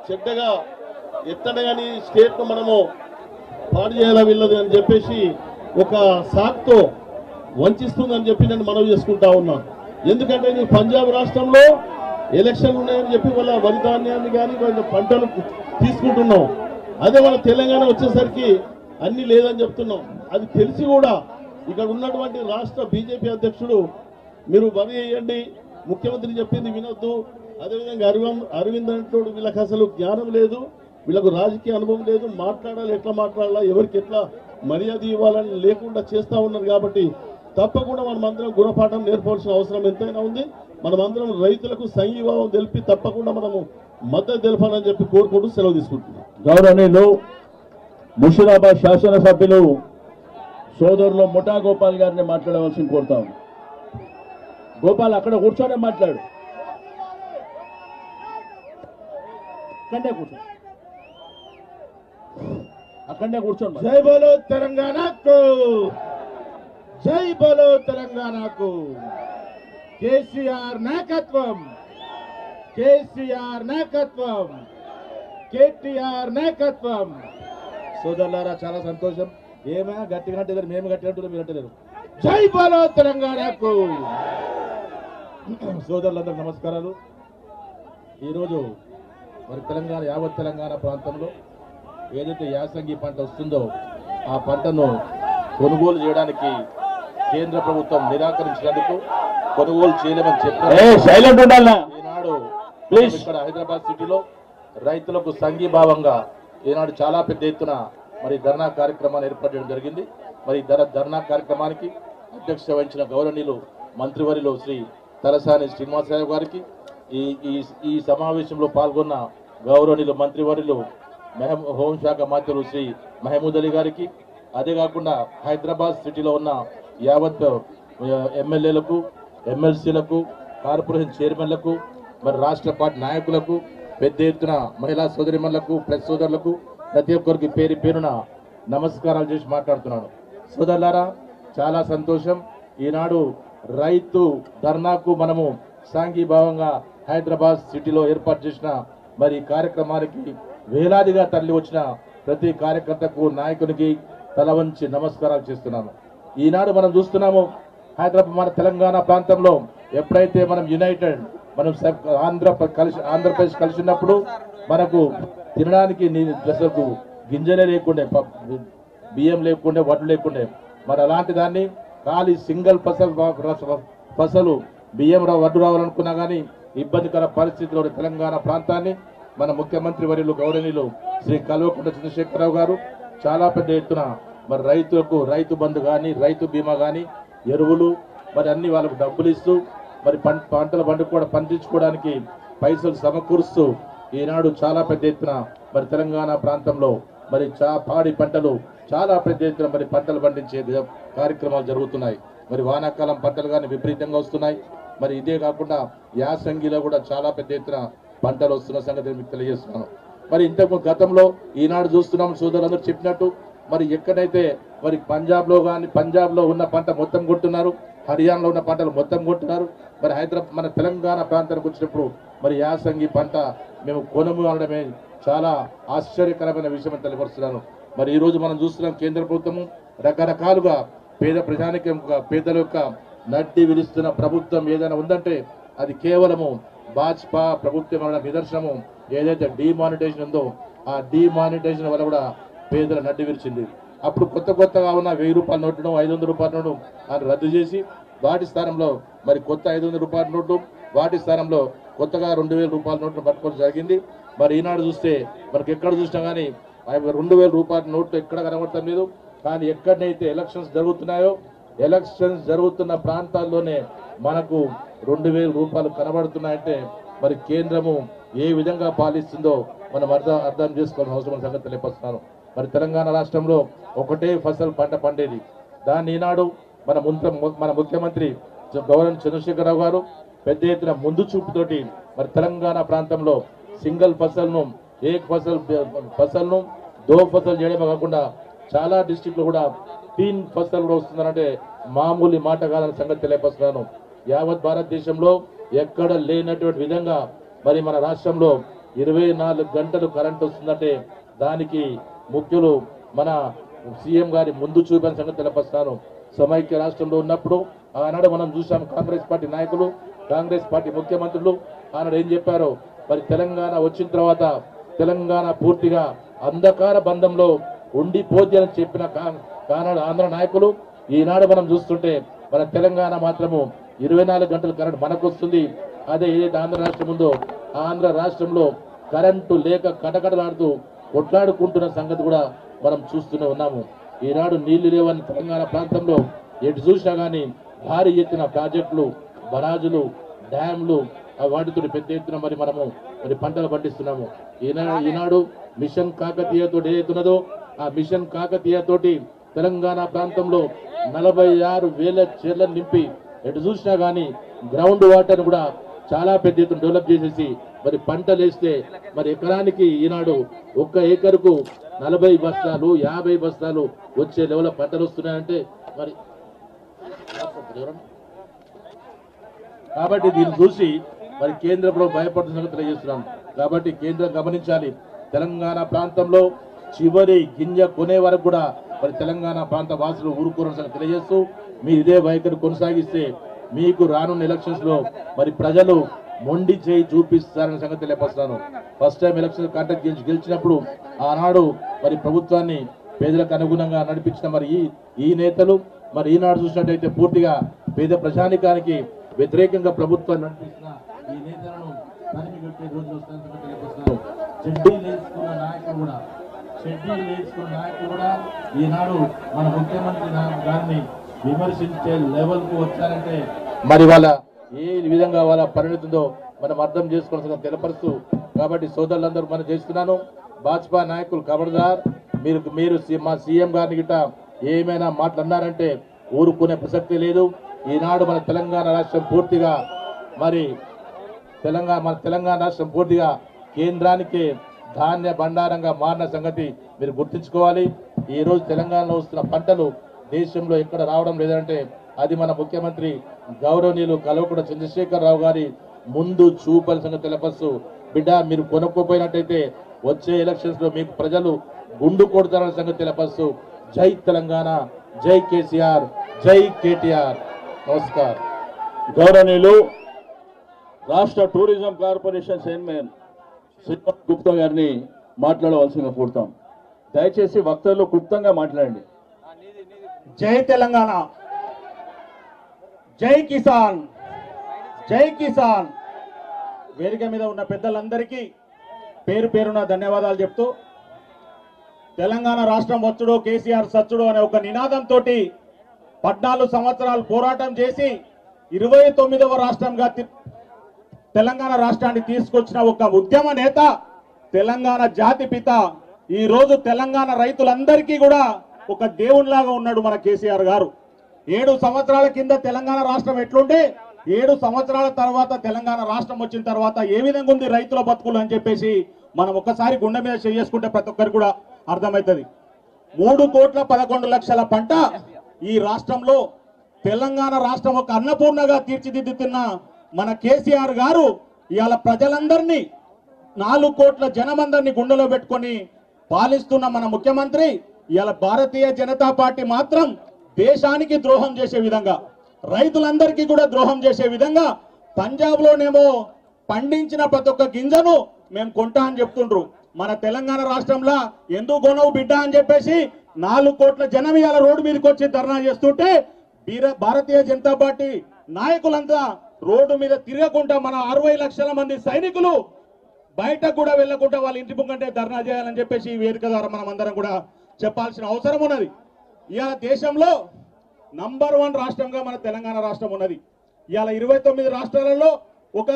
చెడ్డగా ఎక్కడ కానీ స్టేట్ను మనము పాడు చేయాలా వీళ్ళది అని చెప్పేసి ఒక సాక్తో వంచిస్తుందని చెప్పి నేను మనవి చేసుకుంటా ఉన్నా ఎందుకంటే నీ పంజాబ్ రాష్ట్రంలో ఎలక్షన్లు ఉన్నాయని చెప్పి వాళ్ళ వరి ధాన్యాన్ని కానీ వాళ్ళ పంటలు తీసుకుంటున్నాం అదే మన తెలంగాణ వచ్చేసరికి అన్ని లేదని చెప్తున్నాం అది తెలిసి కూడా ఇక్కడ ఉన్నటువంటి రాష్ట్ర బీజేపీ అధ్యక్షుడు మీరు వరి వేయండి ముఖ్యమంత్రి చెప్పింది వినొద్దు అదేవిధంగా అరవింద్ అరవింద్ అంటోడు వీళ్ళకి అసలు జ్ఞానం లేదు వీళ్ళకు రాజకీయ అనుభవం లేదు మాట్లాడాలి ఎట్లా మాట్లాడాలా ఎవరికి ఎట్లా మర్యాద ఇవ్వాలని లేకుండా చేస్తా ఉన్నారు కాబట్టి తప్పకుండా మనమందరం గుణపాఠం నేర్పవలసిన అవసరం ఎంతైనా ఉంది మనమందరం రైతులకు సంఘీభావం తెలిపి తప్పకుండా మనము మద్దతు తెలపాలని చెప్పి కోరుకుంటూ సెలవు తీసుకుంటున్నాం గౌరవనీయులు ముషిరాబాద్ శాసనసభ్యులు సోదరులు ముఠా గోపాల్ గారిని మాట్లాడవలసింది కోరుతాం గోపాల్ అక్కడ కూర్చొని మాట్లాడు అక్కడే కూర్చో అక్కడే కూర్చోండి మరి. జై బోలో తెలంగాణకు జై బోలో తెలంగాణకు కేసీఆర్ నాయకత్వం కేసీఆర్ నాయకత్వం కేటీఆర్ నాయకత్వం సోదరులారా చాలా సంతోషం ఏమైనా గట్టిగా అంటే మేము గట్టిగా అంటున్నాం మీరు అంటలేరు జై బోలో తెలంగాణకు సోదరులందరూ నమస్కారాలు ఈరోజు మరి తెలంగాణ యావత్ తెలంగాణ ప్రాంతంలో ఏదైతే యాసంగి పంట వస్తుందో ఆ పంటను కొనుగోలు చేయడానికి కేంద్ర ప్రభుత్వం నిరాకరించినందుకు కొనుగోలు చేయలేమని ఏ చెప్పిన సైలెంట్ ఉండాలనా ఈనాడు Please. ఇక్కడ హైదరాబాద్ సిటీలో రైతులకు సంఘీభావంగా ఈనాడు చాలా పెద్ద ఎత్తున మరి ధర్నా కార్యక్రమాన్ని ఏర్పాటు చేయడం జరిగింది మరి ధర ధర్నా కార్యక్రమానికి అధ్యక్షత వహించిన గౌరవనీయులు మంత్రివర్యులు శ్రీ తలసాని శ్రీనివాసరావు గారికి ఈ ఈ ఈ సమావేశంలో పాల్గొన్న గౌరవనీయులు మంత్రివర్యులు మెహం హోంశాఖ మంత్రులు శ్రీ మహమూద్ అలీ గారికి అదే కాకుండా హైదరాబాద్ సిటీలో ఉన్న యావత్ ఆ, ఎమ్మెల్యేలకు ఎమ్మెల్సీలకు కార్పొరేషన్ చైర్మన్లకు మరి రాష్ట్ర పార్టీ నాయకులకు పెద్ద ఎత్తున మహిళా సోదరిమణులకు ప్రెస్ సోదరులకు ప్రతి ఒక్కరికి పేరు పేరున నమస్కారాలు చేసి మాట్లాడుతున్నాను సోదరులారా చాలా సంతోషం ఈనాడు రైతు ధర్నాకు మనము సాంఘీభావంగా హైదరాబాద్ సిటీలో ఏర్పాటు చేసిన మరి ఈ కార్యక్రమానికి వేలాదిగా తరలి వచ్చిన ప్రతి కార్యకర్తకు నాయకునికి తల వంచి నమస్కారాలు చేస్తున్నాను ఈనాడు మనం చూస్తున్నాము హైదరాబాద్ మన తెలంగాణ ప్రాంతంలో ఎప్పుడైతే మనం యునైటెడ్ మనం సబ్- ఆంధ్ర ప్ర- కలిసి ఆంధ్రప్రదేశ్ కలిసి ఉన్నప్పుడు మనకు తినడానికి నీ- అసలు గింజలే లేకుండే ప- బియ్యం లేకుండే వడ్లు లేకుండే మరి అలాంటి దాన్ని ఖాళీ సింగిల్ ఫసల్ ఫసలు బియ్యం రా వడ్డు రావాలనుకున్నా కానీ ఇబ్బందికర పరిస్థితిలో ఉన్న తెలంగాణ ప్రాంతాన్ని మన ముఖ్యమంత్రి వర్యులు గౌరవనీయులు శ్రీ కల్వకుంట్ల చంద్రశేఖరరావు గారు చాలా పెద్ద ఎత్తున మరి రైతులకు రైతు బంధు కానీ రైతు బీమా కానీ ఎరువులు మరి అన్ని వాళ్ళకు డబ్బులు ఇస్తూ మరి పం పంటలు పండుకోవడం పండించుకోవడానికి పైసలు సమకూరుస్తూ ఈనాడు చాలా పెద్ద ఎత్తున మరి తెలంగాణ ప్రాంతంలో మరి చా పాడి పంటలు చాలా పెద్ద ఎత్తున మరి పంటలు పండించే ది- కార్యక్రమాలు జరుగుతున్నాయి మరి వానాకాలం పంటలు కానీ విపరీతంగా వస్తున్నాయి మరి ఇదే కాకుండా యాసంగిలో కూడా చాలా పెద్ద ఎత్తున పంటలు వస్తున్న సంగతి మీకు తెలియజేస్తున్నాను మరి ఇంతకు గతంలో ఈనాడు చూస్తున్నాం సోదరులందరూ చెప్పినట్టు మరి ఎక్కడైతే మరి పంజాబ్ లో కానీ పంజాబ్ లో ఉన్న పంట మొత్తం కొంటున్నారు హర్యానాలో ఉన్న పంటలు మొత్తం కొంటున్నారు మరి హైదరాబాద్ మన తెలంగాణ ప్రాంతానికి వచ్చినప్పుడు మరి యాసంగి పంట మేము కొనుము అనడమే చాలా ఆశ్చర్యకరమైన విషయం అని తెలియపరుస్తున్నాను మరి ఈ రోజు మనం చూస్తున్నాం కేంద్ర ప్రభుత్వము రకరకాలుగా పేద ప్రజానికి పేదల యొక్క నడ్డి విరుస్తున్న ప్రభుత్వం ఏదైనా ఉందంటే అది కేవలము భాజపా ప్రభుత్వం వల్ల నిదర్శనము ఏదైతే డిమానిటైజేషన్ ఉందో ఆ డిమానిటైజేషన్ వల్ల కూడా పేదల నడ్డి విరిచింది అప్పుడు కొత్త కొత్తగా ఉన్న వెయ్యి రూపాయల నోట్లను ఐదు వందల రూపాయల నోటు అని రద్దు చేసి వాటి స్థానంలో మరి కొత్త ఐదు వందల రూపాయల నోటు వాటి స్థానంలో కొత్తగా రెండు వేల రూపాయల నోట్లు పట్టుకోవడం జరిగింది మరి ఈనాడు చూస్తే మనకి ఎక్కడ చూసినా కానీ అవి రెండు వేల రూపాయల నోట్లు ఎక్కడ కనబడటం లేదు కానీ ఎక్కడైతే ఎలక్షన్స్ జరుగుతున్నాయో ఎలక్షన్స్ జరుగుతున్న ప్రాంతాల్లోనే మనకు రెండు వేల రూపాయలు కనబడుతున్నాయంటే మరి కేంద్రము ఏ విధంగా పాలిస్తుందో మనం అర్థం అర్థం చేసుకోవాల్సిన అవసరం సంగతి తెలియపరుస్తున్నాను మరి తెలంగాణ రాష్ట్రంలో ఒకటే ఫసల్ పంట పండేది దాన్ని ఈనాడు మన ముందు మన ముఖ్యమంత్రి గౌరవ చంద్రశేఖరరావు గారు పెద్ద ఎత్తున ముందు చూపుతోటి మరి తెలంగాణ ప్రాంతంలో సింగిల్ ఫసల్ను ఏక్ ఫసల్ ఫసల్ను దో ఫసల్ చేయడమే కాకుండా చాలా డిస్టిక్లు కూడా తీన్ ఫసల్ కూడా వస్తుందంటే మామూలు మాట కాదని సంగతి తెలియపరుస్తున్నాను యావత్ భారతదేశంలో ఎక్కడ లేనటువంటి విధంగా మరి మన రాష్ట్రంలో ఇరవై నాలుగు గంటలు కరెంట్ వస్తుందంటే దానికి ముఖ్యులు మన సీఎం గారి ముందు చూపిన సంగతి తెలపస్తాను సమైక్య రాష్ట్రంలో ఉన్నప్పుడు ఆనాడు మనం చూసాం కాంగ్రెస్ పార్టీ నాయకులు కాంగ్రెస్ పార్టీ ముఖ్యమంత్రులు ఆనాడు ఏం చెప్పారో మరి తెలంగాణ వచ్చిన తర్వాత తెలంగాణ పూర్తిగా అంధకార బంధంలో ఉండిపోద్ది అని చెప్పిన కా- కానాడు ఆంధ్ర నాయకులు ఈనాడు మనం చూస్తుంటే మన తెలంగాణ మాత్రము ఇరవై నాలుగు గంటలు కరెంట్ మనకు వస్తుంది అదే ఏదైతే ఆంధ్ర రాష్ట్రం ఉందో ఆ ఆంధ్ర రాష్ట్రంలో కరెంటు లేక కటకటలాడుతూ కొట్లాడుకుంటున్న సంగతి కూడా మనం చూస్తూనే ఉన్నాము ఈనాడు నీళ్లు లేవని తెలంగాణ ప్రాంతంలో ఎటు చూసినా కానీ భారీ ఎత్తున ప్రాజెక్టులు బరాజులు డ్యాంలు ఆ వాటితో పెద్ద ఎత్తున మరి మనము మరి పంటలు పండిస్తున్నాము ఈనాడు ఈనాడు మిషన్ కాకతీయతో ఏదైతున్నదో ఆ మిషన్ కాకతీయ తోటి తెలంగాణ ప్రాంతంలో నలభై ఆరు వేల చెర్లను నింపి ఎటు చూసినా కానీ గ్రౌండ్ వాటర్ కూడా చాలా పెద్ద ఎత్తున డెవలప్ చేసేసి మరి పంటలు వేస్తే మరి ఎకరానికి ఈనాడు ఒక్క ఏకరుకు నలభై బస్తాలు యాభై బస్తాలు వచ్చే లెవెల్ పంటలు వస్తున్నాయంటే మరి కాబట్టి దీన్ని చూసి మరి కేంద్ర ప్రభుత్వం భయపడుతున్న సంగతి తెలియజేస్తున్నాను కాబట్టి కేంద్రం గమనించాలి తెలంగాణ ప్రాంతంలో చివరి గింజ కొనే వరకు కూడా మరి తెలంగాణ ప్రాంత వాసులు ఊరుకోరని సంగతి తెలియజేస్తూ మీరు ఇదే వైఖరి కొనసాగిస్తే మీకు రానున్న ఎలక్షన్స్ లో మరి ప్రజలు మొండి చేయి చూపిస్తారనే సంగతి తెలియపరుస్తున్నాను ఫస్ట్ టైం ఎలక్షన్ కాంటాక్ట్ గెలిచి గెలిచినప్పుడు ఆనాడు మరి ప్రభుత్వాన్ని పేదలకు అనుగుణంగా నడిపించిన మరి ఈ ఈ నేతలు మరి ఈనాడు చూసినట్టయితే పూర్తిగా పేద ప్రజానికానికి వ్యతిరేకంగా ప్రభుత్వాన్ని నడిపిస్తున్న ఈ నేతలను తరిమి కొట్టే రోజులు వస్తాయని సంగతి తెలియపరుస్తున్నాను చెడ్డీలు వేసుకున్న నాయకులు కూడా షెడ్యూల్ వేసుకున్న నాయకులు కూడా ఈనాడు మన ముఖ్యమంత్రి నా- గారిని విమర్శించే లెవెల్ కు వచ్చారంటే మరి వాళ్ళ ఏ విధంగా వాళ్ళ పరిణితుందో మనం అర్థం చేసుకోవాల్సిన తెలపరుస్తూ కాబట్టి సోదరులందరూ మనం చేస్తున్నాను భాజపా నాయకులు ఖబర్దార్ మీరు మీరు సి- మా సీఎం గారిని గిట్ట ఏమైనా మాట్లాడినారంటే ఊరుకునే ప్రసక్తి లేదు ఈనాడు మన తెలంగాణ రాష్ట్రం పూర్తిగా మరి తెలంగాణ మన తెలంగాణ రాష్ట్రం పూర్తిగా కేంద్రానికి ధాన్య భండారంగా మారిన సంగతి మీరు గుర్తుంచుకోవాలి ఈ రోజు తెలంగాణలో వస్తున్న పంటలు దేశంలో ఎక్కడ రావడం లేదంటే అది మన ముఖ్యమంత్రి గౌరవనీయులు కల్వకుంట్ల చంద్రశేఖర్ రావు గారి ముందు చూపని సంగతి తెలపస్తూ బిడ్డ మీరు కొనుక్కోపోయినట్టయితే వచ్చే ఎలక్షన్స్ లో మీకు ప్రజలు గుండు కొడతారన్న సంగతి తెలపస్తూ జై తెలంగాణ జై కేసీఆర్ జై కేటీఆర్ నమస్కారం గౌరవనీయులు రాష్ట్ర tourism corporation chairman Sripad Gupta గారిని మాట్లాడవలసిందిగా కోరుతాం దయచేసి వక్తలు క్లుప్తంగా మాట్లాడండి జై తెలంగాణ జై కిసాన్ జై కిసాన్ వేదిక మీద ఉన్న పెద్దలందరికీ పేరు పేరున ధన్యవాదాలు చెప్తూ తెలంగాణ రాష్ట్రం వచ్చుడు కేసీఆర్ సచ్చుడు అనే ఒక నినాదంతో పద్నాలుగు సంవత్సరాలు పోరాటం చేసి ఇరవై తొమ్మిదవ రాష్ట్రంగా తి- తెలంగాణ రాష్ట్రాన్ని తీసుకొచ్చిన ఒక ఉద్యమ నేత తెలంగాణ జాతి పిత ఈ రోజు తెలంగాణ రైతులందరికీ కూడా ఒక దేవునిలాగా ఉన్నాడు మన కేసీఆర్ గారు ఏడు సంవత్సరాల కింద తెలంగాణ రాష్ట్రం ఎట్లుండే ఏడు సంవత్సరాల తర్వాత తెలంగాణ రాష్ట్రం వచ్చిన తర్వాత ఏ విధంగా ఉంది రైతుల బతుకులు అని చెప్పేసి మనం ఒక్కసారి గుండె మీద చేసుకుంటే ప్రతి ఒక్కరికి కూడా అర్థమవుతుంది మూడు కోట్ల పదకొండు లక్షల పంట ఈ రాష్ట్రంలో తెలంగాణ రాష్ట్రం ఒక అన్నపూర్ణగా తీర్చిదిద్దుతున్న మన కేసీఆర్ గారు ఇవాళ ప్రజలందరినీ నాలుగు కోట్ల జనమందరినీ గుండెలో పెట్టుకొని పాలిస్తున్న మన ముఖ్యమంత్రి ఇవాళ భారతీయ జనతా పార్టీ మాత్రం దేశానికి ద్రోహం చేసే విధంగా రైతులందరికీ కూడా ద్రోహం చేసే విధంగా పంజాబ్ లోనేమో పండించిన ప్రతి ఒక్క గింజను మేము కొంటా అని చెప్తుండ్రు మన తెలంగాణ రాష్ట్రంలో ఎందుకు కొనవు బిడ్డ అని చెప్పేసి నాలుగు కోట్ల జనం ఇవాళ రోడ్డు మీదకి వచ్చి ధర్నా చేస్తుంటే వీర- భారతీయ జనతా పార్టీ నాయకులంతా రోడ్డు మీద తిరగకుండా మన అరవై లక్షల మంది సైనికులు బయటకు కూడా వెళ్లకుండా వాళ్ళ ఇంటి ముంగంటే ధర్నా చేయాలని చెప్పేసి ఈ వేదిక ద్వారా మనం అందరం కూడా చెప్పాల్సిన అవసరం ఉన్నది ఇవాళ దేశంలో నంబర్ వన్ రాష్ట్రంగా మన తెలంగాణ రాష్ట్రం ఉన్నది ఇవాళ ఇరవై తొమ్మిది రాష్ట్రాలలో ఒక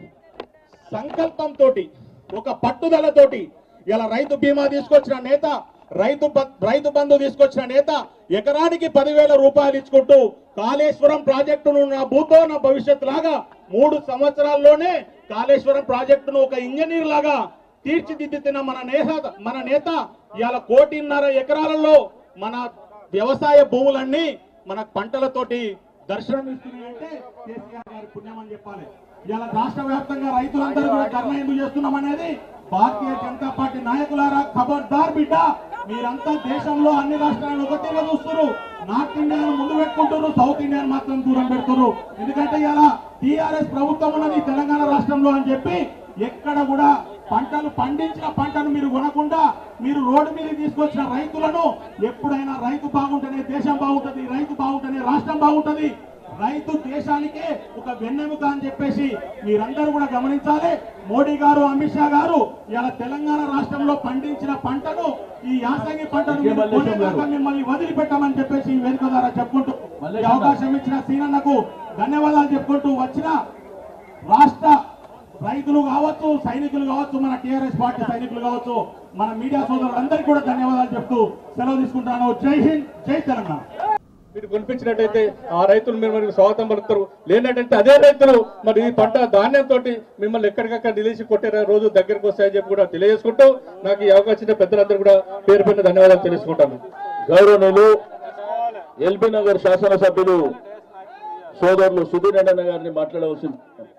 సంకల్పంతో ఒక పట్టుదలతోటి ఇలా రైతు బీమా తీసుకొచ్చిన నేత రైతు బ- రైతు బంధు తీసుకొచ్చిన నేత ఎకరానికి పదివేల రూపాయలు ఇచ్చుకుంటూ కాళేశ్వరం ప్రాజెక్టును నా భూతో నా భవిష్యత్ లాగా మూడు సంవత్సరాల్లోనే కాళేశ్వరం ప్రాజెక్టును ఒక ఇంజనీర్ లాగా తీర్చిదిద్దుతున్న మన నేత మన నేత ఇవాళ కోటిన్నర ఎకరాలలో మన వ్యవసాయ భూములన్నీ మన పంటలతోటి దర్శనం ఇస్తున్నాయంటే కేసీఆర్ గారి పుణ్యం అని చెప్పాలి ఇలా రాష్ట్ర వ్యాప్తంగా రైతులందరూ కూడా ధర్నా ఎందుకు చేస్తున్నాం అనేది భారతీయ జనతా పార్టీ నాయకులారా ఖబర్దార్ బిడ్డ మీరంతా దేశంలో అన్ని రాష్ట్రాలను ఒక తీరుగా చూస్తున్నారు నార్త్ ఇండియాను ముందు పెట్టుకుంటున్నారు సౌత్ ఇండియాను మాత్రం దూరం పెడుతున్నారు ఎందుకంటే ఇలా టీఆర్ఎస్ ప్రభుత్వం ఉన్నది ఈ తెలంగాణ రాష్ట్రంలో అని చెప్పి ఎక్కడ కూడా పంటలు పండించిన పంటను మీరు కొనకుండా మీరు రోడ్డు మీద తీసుకొచ్చిన రైతులను ఎప్పుడైనా రైతు బాగుంటేనే దేశం బాగుంటది రైతు బాగుంటేనే రాష్ట్రం బాగుంటది రైతు దేశానికే ఒక వెన్నెముక అని చెప్పేసి మీరందరూ కూడా గమనించాలి మోడీ గారు అమిత్ షా గారు ఇలా తెలంగాణ రాష్ట్రంలో పండించిన పంటను ఈ యాసంగి పంటను మీరు కొనేదాకా మిమ్మల్ని వదిలిపెట్టామని చెప్పేసి ఈ వేదిక ద్వారా చెప్పుకుంటూ ఈ అవకాశం ఇచ్చిన సీనన్నకు ధన్యవాదాలు చెప్పుకుంటూ వచ్చిన రాష్ట్ర రైతులు కావచ్చు సైనికులు కావచ్చు మన టిఆర్ఎస్ పార్టీ సైనికులు కావచ్చు మన మీడియా సోదరులందరికీ కూడా ధన్యవాదాలు చెప్తూ సెలవు తీసుకుంటాను జై హింద్ జై తెలంగాణ మీరు కొనిపించినట్టయితే ఆ రైతులు మీరు మనకి స్వాగతం పలుకుతారు లేనట్టయితే అదే రైతులు మరి ఈ పంట ధాన్యంతో మిమ్మల్ని ఎక్కడికక్కడ నిలిచి కొట్టే రోజు దగ్గరకు వస్తాయని చెప్పి కూడా తెలియజేసుకుంటూ నాకు ఈ అవకాశం ఇచ్చిన పెద్దలందరూ కూడా పేరు పైన ధన్యవాదాలు తెలుసుకుంటాను గౌరవనీయులు ఎల్బీ నగర్ శాసనసభ్యులు సోదరులు సుధీర్ రెడ్డి గారిని మాట్లాడవలసింది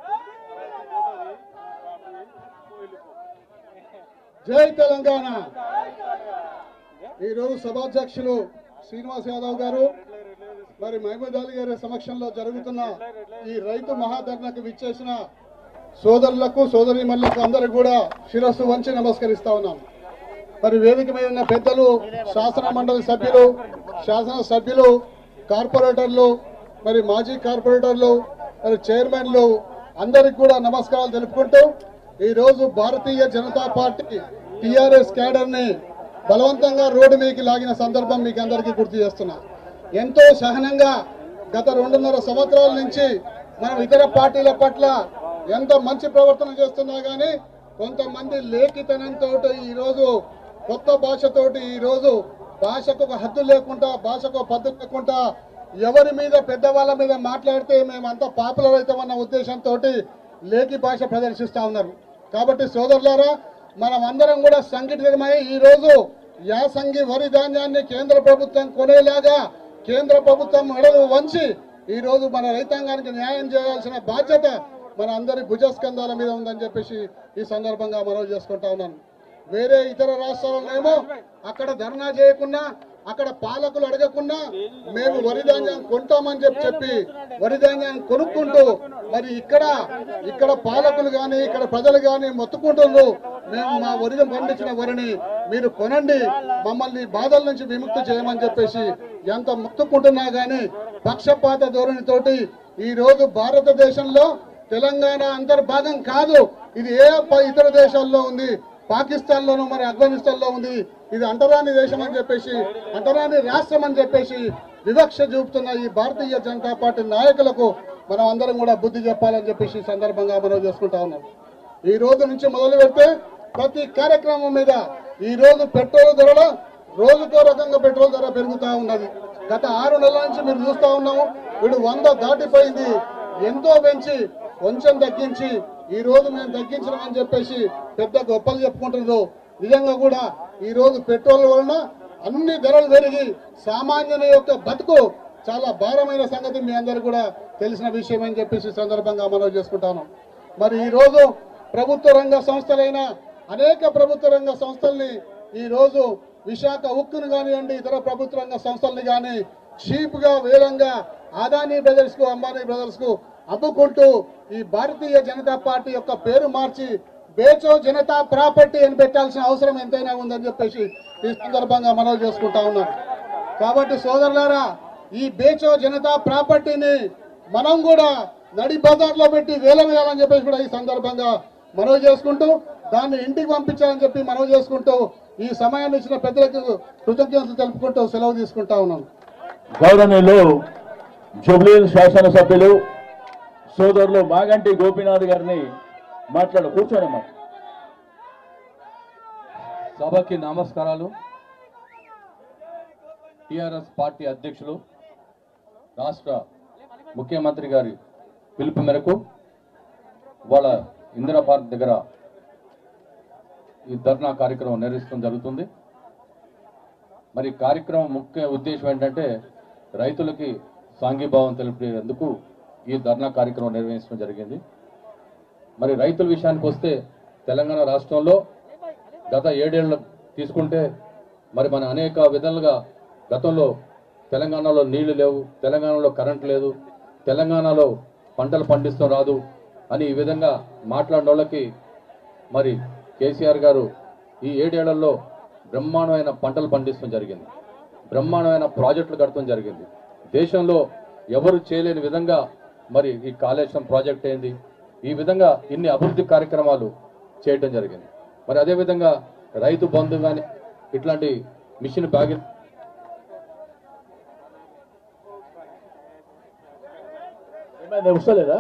జై తెలంగాణ ఈరోజు సభాధ్యక్షులు శ్రీనివాస్ యాదవ్ గారు మరి మహమూద్ అలీ గారి సమక్షంలో జరుగుతున్న ఈ రైతు మహాధర్నకు విచ్చేసిన సోదరులకు సోదరీమణులకు అందరికి కూడా శిరస్సు వంచి నమస్కరిస్తా ఉన్నాం మరి వేదిక మీద ఉన్న పెద్దలు శాసన మండలి సభ్యులు శాసన సభ్యులు కార్పొరేటర్లు మరి మాజీ కార్పొరేటర్లు మరి చైర్మన్లు అందరికి కూడా నమస్కారాలు తెలుపుకుంటూ ఈ రోజు Bharatiya Janata party TRS cadre ని బలవంతంగా రోడ్డు మీదకి లాగిన సందర్భం మీకు అందరికీ గుర్తు చేస్తున్నా ఎంతో సహనంగా గత రెండున్నర సంవత్సరాల నుంచి మనం ఇతర పార్టీల పట్ల ఎంత మంచి ప్రవర్తన చేస్తున్నా కానీ కొంతమంది లేఖితనంతో ఈరోజు కొత్త భాషతోటి ఈరోజు భాషకు ఒక హద్దు లేకుండా భాషకు ఒక పద్ధతి లేకుండా ఎవరి మీద పెద్దవాళ్ళ మీద మాట్లాడితే మేమంతా పాపులర్ అవుతామన్న ఉద్దేశంతో లేఖి భాష ప్రదర్శిస్తా ఉన్నారు కాబట్టి సోదరులారా మనం అందరం కూడా సంఘటితమై ఈ రోజు యాసంగి వరి ధాన్యాన్ని కేంద్ర ప్రభుత్వం కొనేలాగా కేంద్ర ప్రభుత్వం మెడలు వంచి ఈ రోజు మన రైతాంగానికి న్యాయం చేయాల్సిన బాధ్యత మన అందరి భుజస్కంధాల మీద ఉందని చెప్పేసి ఈ సందర్భంగా మనవి చేసుకుంటా ఉన్నాను వేరే ఇతర రాష్ట్రాలనేమో అక్కడ ధర్నా చేయకుండా అక్కడ పాలకులు అడగకుండా మేము వరి ధాన్యం కొంటామని చెప్పి చెప్పి వరి ధాన్యాన్ని కొనుక్కుంటూ మరి ఇక్కడ ఇక్కడ పాలకులు గాని ఇక్కడ ప్రజలు గాని మొత్తుకుంటున్నారు మేము మా వరిని పండించిన వరిని మీరు కొనండి మమ్మల్ని బాధల నుంచి విముక్తి చేయమని చెప్పేసి ఎంత మొత్తుకుంటున్నా గాని పక్షపాత ధోరణితోటి ఈ రోజు భారతదేశంలో తెలంగాణ అంతర్భాగం కాదు ఇది ఏ ప- ఇతర దేశాల్లో ఉంది పాకిస్తాన్ లోను మరి ఆఫ్ఘనిస్తాన్ లో ఉంది ఇది అంటరాని దేశం అని చెప్పేసి అంటరాని రాష్ట్రం అని చెప్పేసి వివక్ష చూపుతున్న ఈ భారతీయ జనతా పార్టీ నాయకులకు మనం అందరం కూడా బుద్ధి చెప్పాలని చెప్పేసి ఈ సందర్భంగా మనం చేసుకుంటా ఉన్నాం ఈ రోజు నుంచి మొదలు పెడితే ప్రతి కార్యక్రమం మీద ఈ రోజు పెట్రోల్ ధరల రోజుకో రకంగా పెట్రోల్ ధర పెరుగుతా ఉన్నది గత ఆరు నెలల నుంచి మీరు చూస్తా ఉన్నాము వీడు వంద దాటిపోయింది ఎంతో పెంచి కొంచెం తగ్గించి ఈ రోజు మేము తగ్గించడం చెప్పేసి పెద్ద గొప్పలు చెప్పుకుంటున్నారు నిజంగా కూడా ఈ రోజు పెట్రోల్ వలన అన్ని ధరలు పెరిగి సామాన్యుల యొక్క బతుకు చాలా భారమైన సంగతి మీ అందరు కూడా తెలిసిన విషయం అని చెప్పేసి ఈ సందర్భంగా మనం చేసుకుంటాను మరి ఈ రోజు ప్రభుత్వ రంగ సంస్థలైన అనేక ప్రభుత్వ రంగ సంస్థల్ని ఈ రోజు విశాఖ ఉక్కును కానివ్వండి ఇతర ప్రభుత్వ రంగ సంస్థల్ని కానీ చీప్ గా వేలంగా అదానీ బ్రదర్స్ కు అంబానీ బ్రదర్స్ కు అమ్ముకుంటూ ఈ భారతీయ జనతా పార్టీ యొక్క పేరు మార్చి బేచో జనతా ప్రాపర్టీ అని పెట్టాల్సిన అవసరం ఎంతైనా ఉందని చెప్పేసి ఈ సందర్భంగా మనవి చేసుకుంటా ఉన్నాం కాబట్టి సోదరులారా ఈ బేచో జనతా ప్రాపర్టీని మనం కూడా నడి బజార్లో పెట్టి వేలం వేయాలని చెప్పేసి కూడా ఈ సందర్భంగా మనవి చేసుకుంటూ దాన్ని ఇంటికి పంపించాలని చెప్పి మనవి చేసుకుంటూ ఈ సమయాన్ని ఇచ్చిన పెద్దలకు కృతజ్ఞతలు తెలుపుకుంటూ సెలవు తీసుకుంటా ఉన్నాను గౌరవనీయులు జుబ్లీ శాసనసభ్యులు సోదరులు మాగంటి గోపీనాథ్ గారిని మాట్లాడు కూర్చోనమ్మా సభకి నమస్కారాలు టిఆర్ఎస్ పార్టీ అధ్యక్షులు రాష్ట్ర ముఖ్యమంత్రి గారి పిలుపు మేరకు వాళ్ళ ఇందిరా పార్క్ దగ్గర ఈ ధర్నా కార్యక్రమం నిర్వహించడం జరుగుతుంది మరి ఈ కార్యక్రమం ముఖ్య ఉద్దేశం ఏంటంటే రైతులకి సాంఘీభావం తెలిపేందుకు ఈ ధర్నా కార్యక్రమం నిర్వహించడం జరిగింది మరి రైతుల విషయానికి వస్తే తెలంగాణ రాష్ట్రంలో గత ఏడేళ్ళు తీసుకుంటే మరి మన అనేక విధాలుగా గతంలో తెలంగాణలో నీళ్లు లేవు తెలంగాణలో కరెంట్ లేదు తెలంగాణలో పంటలు పండిస్తాం రాదు అని ఈ విధంగా మాట్లాడిన వాళ్ళకి మరి కేసీఆర్ గారు ఈ ఏడేళ్లలో బ్రహ్మాండమైన పంటలు పండిస్తాం జరిగింది బ్రహ్మాండమైన ప్రాజెక్టులు కట్టడం జరిగింది దేశంలో ఎవరు చేయలేని విధంగా మరి ఈ కాళేశ్వరం ప్రాజెక్ట్ అయింది ఈ విధంగా ఇన్ని అభివృద్ధి కార్యక్రమాలు చేయటం జరిగింది మరి అదేవిధంగా రైతు బంధు కానీ ఇట్లాంటి మిషన్ బ్యాగ్ ఏమైంది వస్తలేదా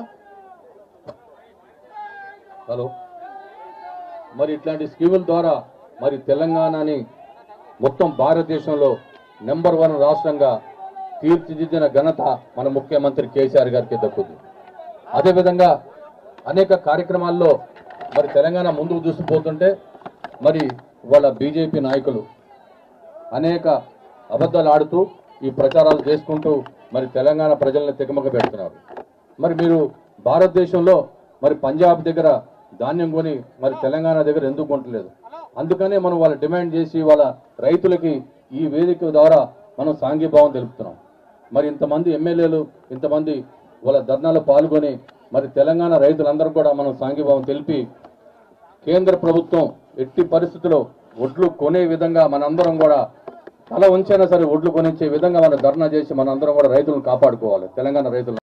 హలో మరి ఇట్లాంటి స్కీముల ద్వారా మరి తెలంగాణని మొత్తం భారతదేశంలో నెంబర్ వన్ రాష్ట్రంగా తీర్చిదిద్దిన ఘనత మన ముఖ్యమంత్రి కేసీఆర్ గారికి దక్కుతుంది అదేవిధంగా అనేక కార్యక్రమాల్లో మరి తెలంగాణ ముందుకు దూసుకుపోతుంటే మరి వాళ్ళ బీజేపీ నాయకులు అనేక అబద్ధాలు ఆడుతూ ఈ ప్రచారాలు చేసుకుంటూ మరి తెలంగాణ ప్రజల్ని తికమక పెడుతున్నారు మరి మీరు భారతదేశంలో మరి పంజాబ్ దగ్గర ధాన్యం కొని మరి తెలంగాణ దగ్గర ఎందుకు కొంటలేదు అందుకనే మనం వాళ్ళ డిమాండ్ చేసి వాళ్ళ రైతులకి ఈ వేదిక ద్వారా మనం సాంఘీభావం తెలుపుతున్నాం మరి ఇంతమంది ఎమ్మెల్యేలు ఇంతమంది వాళ్ళ ధర్నాలో పాల్గొని మరి తెలంగాణ రైతులందరూ కూడా మనం సాంఘీభావం తెలిపి కేంద్ర ప్రభుత్వం ఎట్టి పరిస్థితుల్లో ఒడ్లు కొనే విధంగా మనందరం కూడా తల ఉంచైనా సరే ఒడ్లు కొనిచ్చే విధంగా మనం ధర్నా చేసి మనందరం కూడా రైతులను కాపాడుకోవాలి తెలంగాణ రైతులను